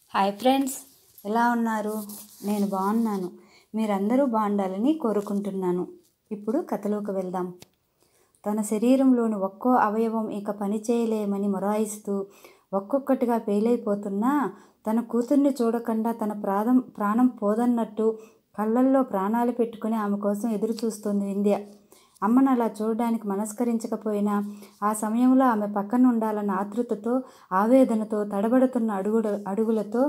hi friends ఎలా ఉన్నారు నేను బాగున్నాను మీరందరూ బాగుండాలని కోరుకుంటున్నాను ఇప్పుడు కథలోకి వెళ్దాం తన శరీరంలోని ఒక్కో అవయవం ఇక పనిచేయలేమని మొరాయిస్తూ ఒక్కొక్కటిగా పేలైపోతున్నా తన కూతుర్ని చూడకుండా తన ప్రాణం ప్రాణం పోదన్నట్టు కళ్ళల్లో ప్రాణాలు పెట్టుకుని ఆమె కోసం ఎదురు చూస్తోంది వింధ్య అమ్మను అలా చూడడానికి మనస్కరించకపోయినా ఆ సమయంలో ఆమె పక్కన ఉండాలన్న ఆతృతతో ఆవేదనతో తడబడుతున్న అడుగుల అడుగులతో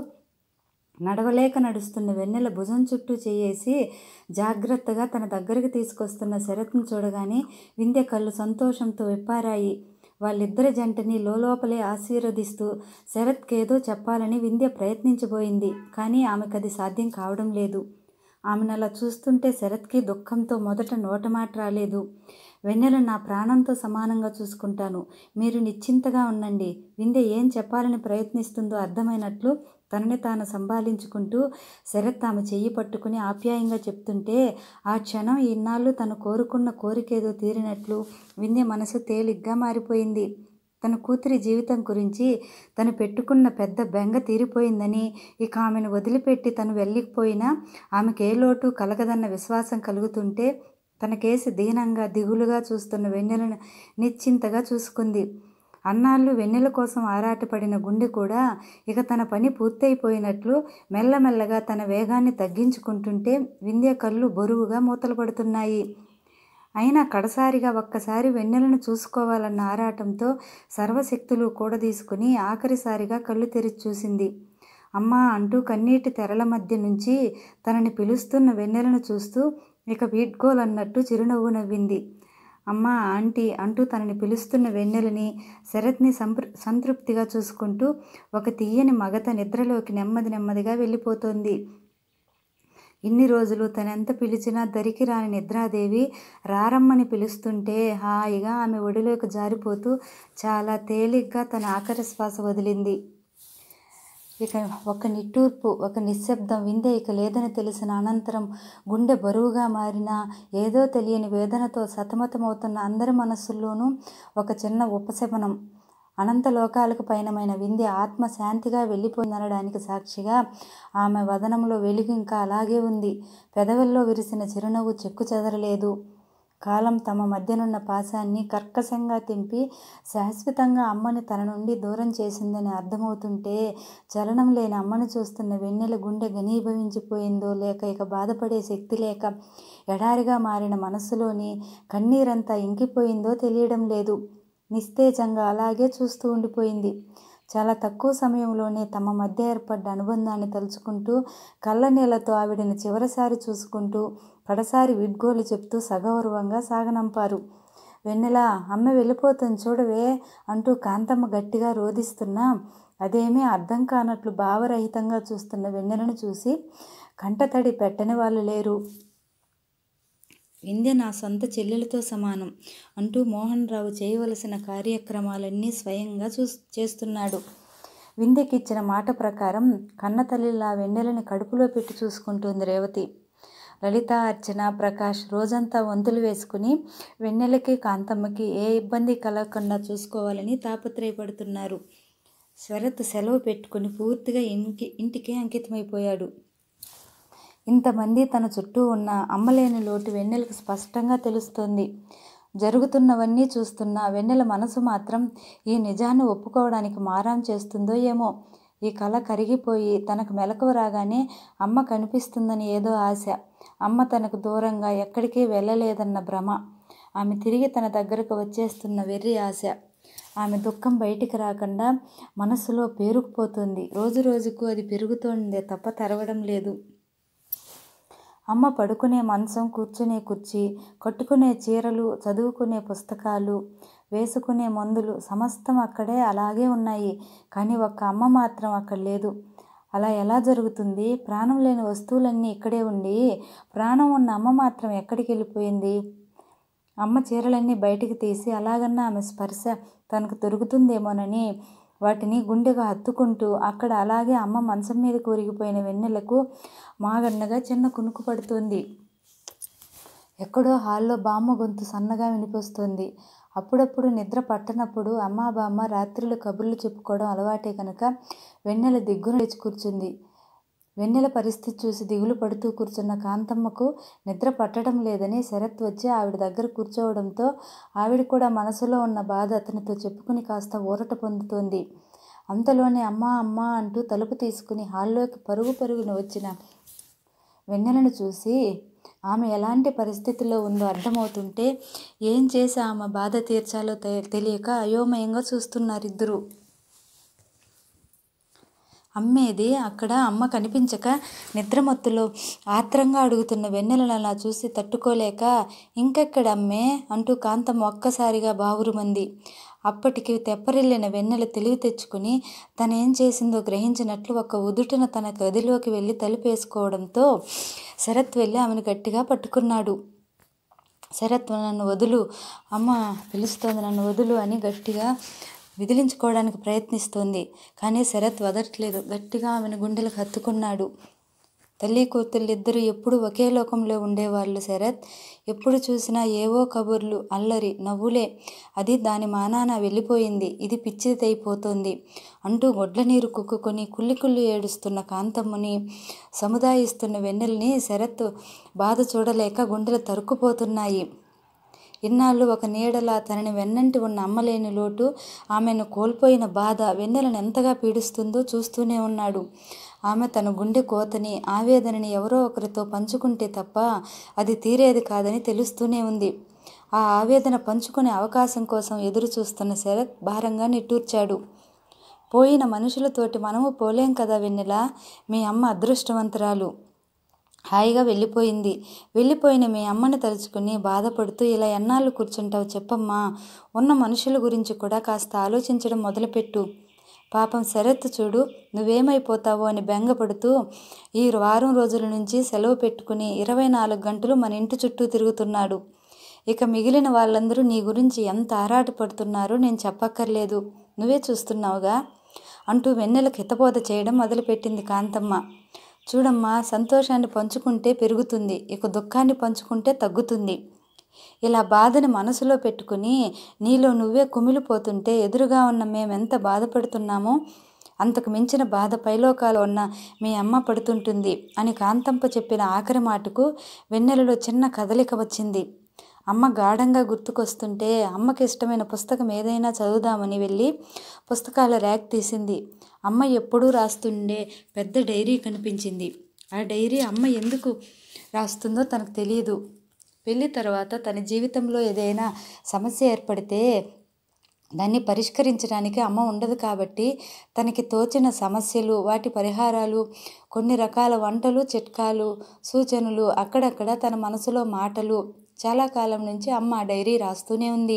నడవలేక నడుస్తున్న వెన్నెల భుజం చుట్టూ చేయేసి జాగ్రత్తగా తన దగ్గరికి తీసుకొస్తున్న శరత్ను చూడగానే వింధ్య కళ్ళు సంతోషంతో విప్పారాయి వాళ్ళిద్దరి జంటని లోపలే ఆశీర్వదిస్తూ శరత్కేదో చెప్పాలని వింధ్య ప్రయత్నించబోయింది కానీ ఆమెకు అది సాధ్యం కావడం లేదు ఆమెను అలా చూస్తుంటే శరత్కి దుఃఖంతో మొదట నోటమాట రాలేదు వెన్నెల నా ప్రాణంతో సమానంగా చూసుకుంటాను మీరు నిశ్చింతగా ఉండండి వింధ్య ఏం చెప్పాలని ప్రయత్నిస్తుందో అర్థమైనట్లు తనని తాను సంభాళించుకుంటూ శరత్ ఆమె చెయ్యి పట్టుకుని ఆప్యాయంగా చెప్తుంటే ఆ క్షణం ఇన్నాళ్ళు తను కోరుకున్న కోరికేదో తీరినట్లు వింధ్య మనసు తేలిగ్గా మారిపోయింది తన కూతురి జీవితం గురించి తను పెట్టుకున్న పెద్ద బెంగ తీరిపోయిందని ఇక ఆమెను వదిలిపెట్టి తను వెళ్ళిపోయినా ఆమెకి ఏ లోటు కలగదన్న విశ్వాసం కలుగుతుంటే తన కేసు దీనంగా దిగులుగా చూస్తున్న వెన్నెలను నిశ్చింతగా చూసుకుంది అన్నాళ్ళు వెన్నెల కోసం ఆరాటపడిన గుండె కూడా ఇక తన పని పూర్తయిపోయినట్లు మెల్లమెల్లగా తన వేగాన్ని తగ్గించుకుంటుంటే వింధ్య కళ్ళు బరువుగా మూతలు పడుతున్నాయి అయినా కడసారిగా ఒక్కసారి వెన్నెలను చూసుకోవాలన్న ఆరాటంతో సర్వశక్తులు కూడదీసుకుని ఆఖరిసారిగా కళ్ళు తెరిచి చూసింది అమ్మా అంటూ కన్నీటి తెరల మధ్య నుంచి తనని పిలుస్తున్న వెన్నెలను చూస్తూ ఇక వీడ్గోల్ అన్నట్టు చిరునవ్వు నవ్వింది అమ్మా ఆంటీ అంటూ తనని పిలుస్తున్న వెన్నెలని శరత్ని సంతృ సంతృప్తిగా చూసుకుంటూ ఒక తీయని మగత నిద్రలోకి నెమ్మది నెమ్మదిగా వెళ్ళిపోతోంది ఇన్ని రోజులు తనెంత పిలిచినా దరికి రాని నిద్రాదేవి రారమ్మని పిలుస్తుంటే హాయిగా ఆమె ఒడిలోకి జారిపోతూ చాలా తేలిగ్గా తన ఆఖరి శ్వాస వదిలింది ఇక ఒక నిట్టూర్పు ఒక నిశ్శబ్దం విందే ఇక లేదని తెలిసిన అనంతరం గుండె బరువుగా మారిన ఏదో తెలియని వేదనతో సతమతమవుతున్న అందరి మనస్సుల్లోనూ ఒక చిన్న ఉపశమనం అనంత లోకాలకు పయనమైన వింధ్య ఆత్మ శాంతిగా వెళ్ళిపోయిందనడానికి సాక్షిగా ఆమె వదనంలో వెలుగు ఇంకా అలాగే ఉంది పెదవుల్లో విరిసిన చిరునవ్వు చెక్కు చెదరలేదు కాలం తమ మధ్యనున్న పాశాన్ని కర్కశంగా తెంపి శాశ్వతంగా అమ్మని తన నుండి దూరం చేసిందని అర్థమవుతుంటే చలనం లేని అమ్మను చూస్తున్న వెన్నెల గుండె ఘనీభవించిపోయిందో లేక ఇక బాధపడే శక్తి లేక ఎడారిగా మారిన మనస్సులోని కన్నీరంతా ఇంకిపోయిందో తెలియడం లేదు నిస్తేజంగా అలాగే చూస్తూ ఉండిపోయింది చాలా తక్కువ సమయంలోనే తమ మధ్య ఏర్పడ్డ అనుబంధాన్ని తలుచుకుంటూ కళ్ళ నీళ్లతో ఆవిడని చివరిసారి చూసుకుంటూ కడసారి విడ్గోలు చెప్తూ సగౌరవంగా సాగనంపారు వెన్నెల అమ్మ వెళ్ళిపోతుంది చూడవే అంటూ కాంతమ్మ గట్టిగా రోధిస్తున్నా అదేమీ అర్థం కానట్లు భావరహితంగా చూస్తున్న వెన్నెలను చూసి కంటతడి పెట్టని వాళ్ళు లేరు వింధ్య నా సొంత చెల్లెలతో సమానం అంటూ మోహన్ రావు చేయవలసిన కార్యక్రమాలన్నీ స్వయంగా చూ చేస్తున్నాడు వింధ్యకి ఇచ్చిన మాట ప్రకారం కన్నతల్లిలా వెన్నెలని కడుపులో పెట్టి చూసుకుంటుంది రేవతి లలిత అర్చన ప్రకాష్ రోజంతా వంతులు వేసుకుని వెన్నెలకి కాంతమ్మకి ఏ ఇబ్బంది కలగకుండా చూసుకోవాలని తాపత్రయపడుతున్నారు శరత్ సెలవు పెట్టుకుని పూర్తిగా ఇంటి ఇంటికే అంకితమైపోయాడు ఇంతమంది తన చుట్టూ ఉన్న అమ్మలేని లోటు వెన్నెలకు స్పష్టంగా తెలుస్తోంది జరుగుతున్నవన్నీ చూస్తున్న వెన్నెల మనసు మాత్రం ఈ నిజాన్ని ఒప్పుకోవడానికి మారాం చేస్తుందో ఏమో ఈ కళ కరిగిపోయి తనకు మెలకువ రాగానే అమ్మ కనిపిస్తుందని ఏదో ఆశ అమ్మ తనకు దూరంగా ఎక్కడికి వెళ్ళలేదన్న భ్రమ ఆమె తిరిగి తన దగ్గరకు వచ్చేస్తున్న వెర్రి ఆశ ఆమె దుఃఖం బయటికి రాకుండా మనసులో పేరుకుపోతుంది రోజు రోజుకు అది పెరుగుతోందే తప్ప తరవడం లేదు అమ్మ పడుకునే మంచం కూర్చునే కుర్చీ కట్టుకునే చీరలు చదువుకునే పుస్తకాలు వేసుకునే మందులు సమస్తం అక్కడే అలాగే ఉన్నాయి కానీ ఒక్క అమ్మ మాత్రం అక్కడ లేదు అలా ఎలా జరుగుతుంది ప్రాణం లేని వస్తువులన్నీ ఇక్కడే ఉండి ప్రాణం ఉన్న అమ్మ మాత్రం ఎక్కడికి వెళ్ళిపోయింది అమ్మ చీరలన్నీ బయటికి తీసి అలాగన్నా ఆమె స్పర్శ తనకు దొరుకుతుందేమోనని వాటిని గుండెగా హత్తుకుంటూ అక్కడ అలాగే అమ్మ మంచం మీద కూరిగిపోయిన వెన్నెలకు మాగన్నగా చిన్న కునుకు పడుతుంది ఎక్కడో హాల్లో బామ్మ గొంతు సన్నగా వినిపిస్తుంది అప్పుడప్పుడు నిద్ర పట్టనప్పుడు అమ్మా బామ్మ రాత్రులు కబుర్లు చెప్పుకోవడం అలవాటే కనుక వెన్నెల దిగ్గున లేచి కూర్చుంది వెన్నెల పరిస్థితి చూసి దిగులు పడుతూ కూర్చున్న కాంతమ్మకు నిద్ర పట్టడం లేదని శరత్ వచ్చి ఆవిడ దగ్గర కూర్చోవడంతో ఆవిడ కూడా మనసులో ఉన్న బాధ అతనితో చెప్పుకుని కాస్త ఊరట పొందుతోంది అంతలోనే అమ్మా అమ్మా అంటూ తలుపు తీసుకుని హాల్లోకి పరుగు పరుగున వచ్చిన వెన్నెలను చూసి ఆమె ఎలాంటి పరిస్థితిలో ఉందో అర్థమవుతుంటే ఏం చేసి ఆమె బాధ తీర్చాలో తె- తెలియక అయోమయంగా చూస్తున్నారు ఇద్దరు అమ్మేది అక్కడ అమ్మ కనిపించక నిద్రమత్తులో ఆత్రంగా అడుగుతున్న వెన్నెలను అలా చూసి తట్టుకోలేక ఇంకెక్కడ అమ్మే అంటూ కాంతమ్మ ఒక్కసారిగా బావురుమంది అప్పటికి తెప్పరిల్లిన వెన్నెల తెలివి తెచ్చుకుని తనేం చేసిందో గ్రహించినట్లు ఒక ఉదుటున తన గదిలోకి వెళ్ళి తలుపేసుకోవడంతో శరత్ వెళ్ళి ఆమెను గట్టిగా పట్టుకున్నాడు శరత్ నన్ను వదులు అమ్మ పిలుస్తోంది నన్ను వదులు అని గట్టిగా విదిలించుకోవడానికి ప్రయత్నిస్తోంది కానీ శరత్ వదట్లేదు గట్టిగా ఆమెను గుండెలకు హత్తుకున్నాడు తల్లి కూతుళ్ళు ఇద్దరు ఎప్పుడు ఒకే లోకంలో ఉండేవాళ్ళు శరత్ ఎప్పుడు చూసినా ఏవో కబుర్లు అల్లరి నవ్వులే అది దాని మానాన వెళ్ళిపోయింది ఇది పిచ్చిదైపోతోంది అంటూ గొడ్ల నీరు కుక్కుకొని కుల్లి కుల్లి ఏడుస్తున్న కాంతమ్మని సముదాయిస్తున్న వెన్నెల్ని శరత్ బాధ చూడలేక గుండెలు తరుక్కుపోతున్నాయి ఇన్నాళ్ళు ఒక నీడలా తనని వెన్నంటి ఉన్న అమ్మలేని లోటు ఆమెను కోల్పోయిన బాధ వెన్నెలను ఎంతగా పీడిస్తుందో చూస్తూనే ఉన్నాడు ఆమె తన గుండె కోతని ఆవేదనని ఎవరో ఒకరితో పంచుకుంటే తప్ప అది తీరేది కాదని తెలుస్తూనే ఉంది ఆ ఆవేదన పంచుకునే అవకాశం కోసం ఎదురు చూస్తున్న శరత్ భారంగా నిట్టూర్చాడు పోయిన మనుషులతోటి మనము పోలేం కదా వెన్నెల మీ అమ్మ అదృష్టవంతురాలు హాయిగా వెళ్ళిపోయింది వెళ్ళిపోయిన మీ అమ్మని తలుచుకుని బాధపడుతూ ఇలా ఎన్నాళ్ళు కూర్చుంటావు చెప్పమ్మా ఉన్న మనుషుల గురించి కూడా కాస్త ఆలోచించడం మొదలుపెట్టు పాపం శరత్ చూడు నువ్వేమైపోతావో అని బెంగపడుతూ ఈ వారం రోజుల నుంచి సెలవు పెట్టుకుని ఇరవై నాలుగు గంటలు మన ఇంటి చుట్టూ తిరుగుతున్నాడు ఇక మిగిలిన వాళ్ళందరూ నీ గురించి ఎంత ఆరాటపడుతున్నారో నేను చెప్పక్కర్లేదు నువ్వే చూస్తున్నావుగా అంటూ వెన్నెలకు హితబోధ చేయడం మొదలుపెట్టింది కాంతమ్మ చూడమ్మా సంతోషాన్ని పంచుకుంటే పెరుగుతుంది ఇక దుఃఖాన్ని పంచుకుంటే తగ్గుతుంది ఇలా బాధని మనసులో పెట్టుకుని నీలో నువ్వే కుమిలిపోతుంటే ఎదురుగా ఉన్న మేమెంత బాధపడుతున్నామో అంతకు మించిన బాధ పైలోకాలు ఉన్న మీ అమ్మ పడుతుంటుంది అని కాంతంప చెప్పిన ఆఖరి మాటకు వెన్నెలలో చిన్న కదలిక వచ్చింది అమ్మ గాఢంగా గుర్తుకొస్తుంటే అమ్మకి ఇష్టమైన పుస్తకం ఏదైనా చదువుదామని వెళ్ళి పుస్తకాల ర్యాక్ తీసింది అమ్మ ఎప్పుడూ రాస్తుండే పెద్ద డైరీ కనిపించింది ఆ డైరీ అమ్మ ఎందుకు రాస్తుందో తనకు తెలియదు పెళ్లి తర్వాత తన జీవితంలో ఏదైనా సమస్య ఏర్పడితే దాన్ని పరిష్కరించడానికి అమ్మ ఉండదు కాబట్టి తనకి తోచిన సమస్యలు వాటి పరిహారాలు కొన్ని రకాల వంటలు చిట్కాలు సూచనలు అక్కడక్కడ తన మనసులో మాటలు చాలా కాలం నుంచి అమ్మ ఆ డైరీ రాస్తూనే ఉంది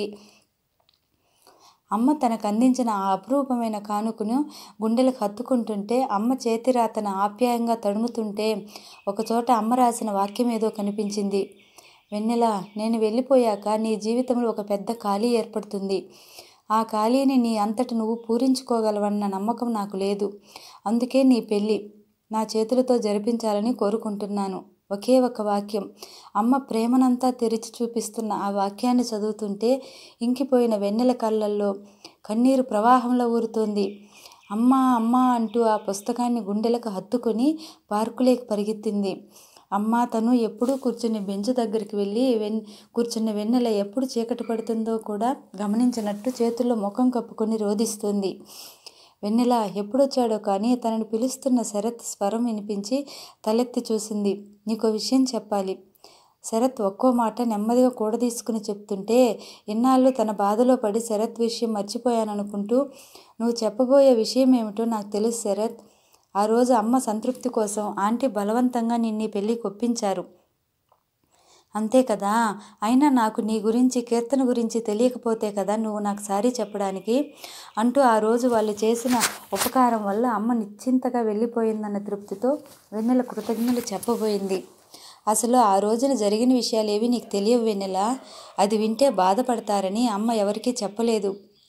అమ్మ తనకు అందించిన ఆ అపురూపమైన కానుకను గుండెలకు హత్తుకుంటుంటే అమ్మ చేతిరాతన ఆప్యాయంగా తడుముతుంటే ఒకచోట అమ్మ రాసిన వాక్యం ఏదో కనిపించింది వెన్నెల నేను వెళ్ళిపోయాక నీ జీవితంలో ఒక పెద్ద ఖాళీ ఏర్పడుతుంది ఆ ఖాళీని నీ అంతట నువ్వు పూరించుకోగలవన్న నమ్మకం నాకు లేదు అందుకే నీ పెళ్ళి నా చేతులతో జరిపించాలని కోరుకుంటున్నాను ఒకే ఒక వాక్యం అమ్మ ప్రేమనంతా తెరిచి చూపిస్తున్న ఆ వాక్యాన్ని చదువుతుంటే ఇంకిపోయిన వెన్నెల కళ్ళల్లో కన్నీరు ప్రవాహంలో ఊరుతోంది అమ్మా అమ్మా అంటూ ఆ పుస్తకాన్ని గుండెలకు హత్తుకొని పార్కులేకి పరిగెత్తింది అమ్మ తను ఎప్పుడూ కూర్చుని బెంచ్ దగ్గరికి వెళ్ళి వెన్ కూర్చున్న వెన్నెల ఎప్పుడు చీకటి పడుతుందో కూడా గమనించినట్టు చేతుల్లో ముఖం కప్పుకొని రోధిస్తుంది వెన్నెల ఎప్పుడొచ్చాడో కానీ తనని పిలుస్తున్న శరత్ స్వరం వినిపించి తలెత్తి చూసింది నీకో విషయం చెప్పాలి శరత్ ఒక్కో మాట నెమ్మదిగా కూడదీసుకుని చెప్తుంటే ఇన్నాళ్ళు తన బాధలో పడి శరత్ విషయం మర్చిపోయాననుకుంటూ నువ్వు చెప్పబోయే విషయం ఏమిటో నాకు తెలుసు శరత్ ఆ రోజు అమ్మ సంతృప్తి కోసం ఆంటీ బలవంతంగా నిన్ను పెళ్ళికి ఒప్పించారు అంతే కదా అయినా నాకు నీ గురించి కీర్తన గురించి తెలియకపోతే కదా నువ్వు నాకు సారీ చెప్పడానికి అంటూ ఆ రోజు వాళ్ళు చేసిన ఉపకారం వల్ల అమ్మ నిశ్చింతగా వెళ్ళిపోయిందన్న తృప్తితో వెన్నెల కృతజ్ఞతలు చెప్పబోయింది అసలు ఆ రోజున జరిగిన విషయాలు ఏవి నీకు తెలియవు వెన్నెల అది వింటే బాధపడతారని అమ్మ ఎవరికీ చెప్పలేదు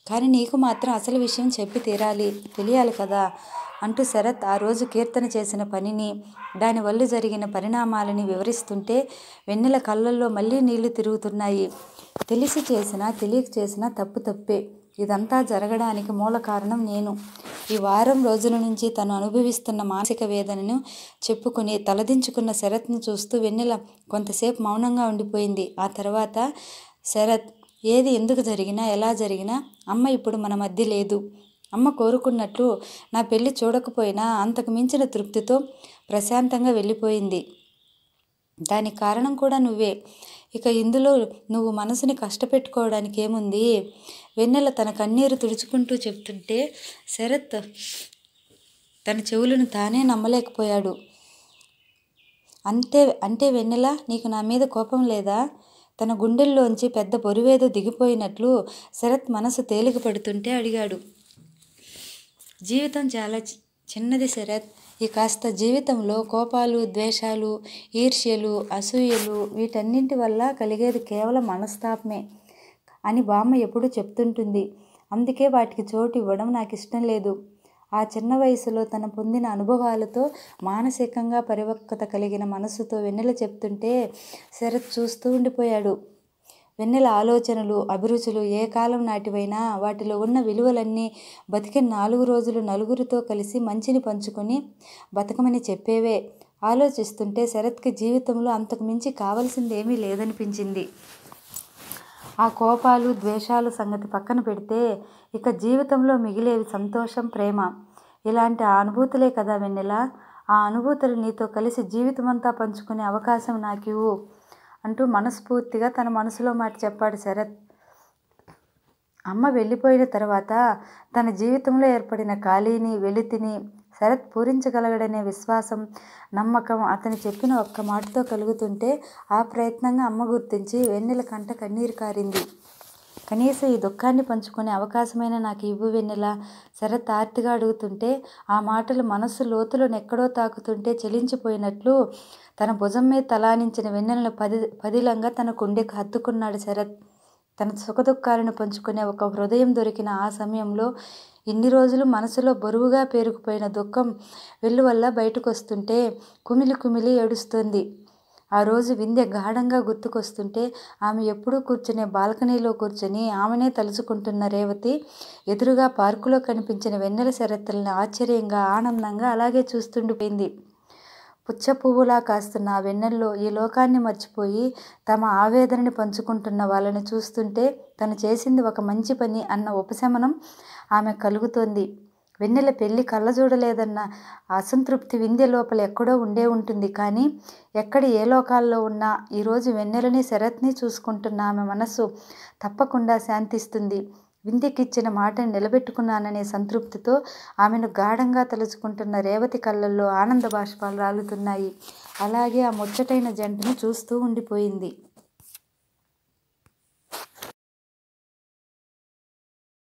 కానీ నీకు మాత్రం అసలు విషయం చెప్పి తీరాలి తెలియాలి కదా అంటూ శరత్ ఆ రోజు కీర్తన చేసిన పనిని దానివల్ల జరిగిన పరిణామాలని వివరిస్తుంటే వెన్నెల కళ్ళల్లో మళ్ళీ నీళ్లు తిరుగుతున్నాయి తెలిసి చేసినా తెలియక చేసినా తప్పు తప్పే ఇదంతా జరగడానికి మూల కారణం నేను ఈ వారం రోజుల నుంచి తను అనుభవిస్తున్న మానసిక వేదనను చెప్పుకుని తలదించుకున్న శరత్ను చూస్తూ వెన్నెల కొంతసేపు మౌనంగా ఉండిపోయింది ఆ తర్వాత శరత్ ఏది ఎందుకు జరిగినా ఎలా జరిగినా అమ్మ ఇప్పుడు మన మధ్య లేదు అమ్మ కోరుకున్నట్లు నా పెళ్లి చూడకపోయినా అంతకు మించిన తృప్తితో ప్రశాంతంగా వెళ్ళిపోయింది దానికి కారణం కూడా నువ్వే ఇక ఇందులో నువ్వు మనసుని కష్టపెట్టుకోవడానికి ఏముంది వెన్నెల తన కన్నీరు తుడుచుకుంటూ చెప్తుంటే శరత్ తన చెవులను తానే నమ్మలేకపోయాడు అంతే అంటే వెన్నెల నీకు నా మీద కోపం లేదా తన గుండెల్లోంచి పెద్ద బొరువేదో దిగిపోయినట్లు శరత్ మనసు తేలిక పడుతుంటే అడిగాడు జీవితం చాలా చి- చిన్నది శరత్ ఈ కాస్త జీవితంలో కోపాలు ద్వేషాలు ఈర్ష్యలు అసూయలు వీటన్నింటి వల్ల కలిగేది కేవలం మనస్తాపమే అని బామ్మ ఎప్పుడూ చెప్తుంటుంది అందుకే వాటికి చోటు ఇవ్వడం నాకు ఇష్టం లేదు ఆ చిన్న వయసులో తన పొందిన అనుభవాలతో మానసికంగా పరిపక్వత కలిగిన మనసుతో వెన్నెల చెప్తుంటే శరత్ చూస్తూ ఉండిపోయాడు వెన్నెల ఆలోచనలు అభిరుచులు ఏ కాలం నాటివైనా వాటిలో ఉన్న విలువలన్నీ బతికిన నాలుగు రోజులు నలుగురితో కలిసి మంచిని పంచుకొని బతకమని చెప్పేవే ఆలోచిస్తుంటే శరత్కి జీవితంలో అంతకు మించి కావలసింది ఏమీ లేదనిపించింది ఆ కోపాలు ద్వేషాలు సంగతి పక్కన పెడితే ఇక జీవితంలో మిగిలేవి సంతోషం ప్రేమ ఇలాంటి ఆ అనుభూతులే కదా వెన్నెల ఆ అనుభూతులు నీతో కలిసి జీవితమంతా పంచుకునే అవకాశం నాకు ఇవ్వు అంటూ మనస్ఫూర్తిగా తన మనసులో మాట చెప్పాడు శరత్ అమ్మ వెళ్ళిపోయిన తర్వాత తన జీవితంలో ఏర్పడిన ఖాళీని వెలితిని శరత్ పూరించగలగడనే విశ్వాసం నమ్మకం అతను చెప్పిన ఒక్క మాటతో కలుగుతుంటే ఆ ప్రయత్నంగా అమ్మ గుర్తించి వెన్నెల కంట కన్నీరు కారింది కనీసం ఈ దుఃఖాన్ని పంచుకునే అవకాశమైన నాకు ఇవ్వు వెన్నెల శరత్ ఆర్తిగా అడుగుతుంటే ఆ మాటలు మనస్సు లోతులో నెక్కడో తాకుతుంటే చెలించిపోయినట్లు తన భుజం మీద తలానించిన వెన్నెలను పది పదిలంగా తన గుండెకు హత్తుకున్నాడు శరత్ తన సుఖదుఖాలను పంచుకునే ఒక హృదయం దొరికిన ఆ సమయంలో ఇన్ని రోజులు మనసులో బరువుగా పేరుకుపోయిన దుఃఖం వెల్లువల్ల బయటకు వస్తుంటే కుమిలి కుమిలి ఏడుస్తుంది ఆ రోజు వింధ్య గాఢంగా గుర్తుకొస్తుంటే ఆమె ఎప్పుడూ కూర్చునే బాల్కనీలో కూర్చొని ఆమెనే తలుచుకుంటున్న రేవతి ఎదురుగా పార్కులో కనిపించిన వెన్నెల శరత్తుల్ని ఆశ్చర్యంగా ఆనందంగా అలాగే చూస్తుండిపోయింది పుచ్చ పువ్వులా కాస్తున్న ఆ వెన్నెల్లో ఈ లోకాన్ని మర్చిపోయి తమ ఆవేదనని పంచుకుంటున్న వాళ్ళని చూస్తుంటే తను చేసింది ఒక మంచి పని అన్న ఉపశమనం ఆమె కలుగుతోంది వెన్నెల పెళ్లి కళ్ళ చూడలేదన్న అసంతృప్తి వింధ్య లోపల ఎక్కడో ఉండే ఉంటుంది కానీ ఎక్కడ ఏ లోకాల్లో ఉన్నా ఈరోజు వెన్నెలని శరత్ని చూసుకుంటున్న ఆమె మనస్సు తప్పకుండా శాంతిస్తుంది వింధ్యకిచ్చిన మాటను నిలబెట్టుకున్నాననే సంతృప్తితో ఆమెను గాఢంగా తలుచుకుంటున్న రేవతి కళ్ళల్లో ఆనంద బాష్పాలు రాలుతున్నాయి అలాగే ఆ ముచ్చటైన జంటను చూస్తూ ఉండిపోయింది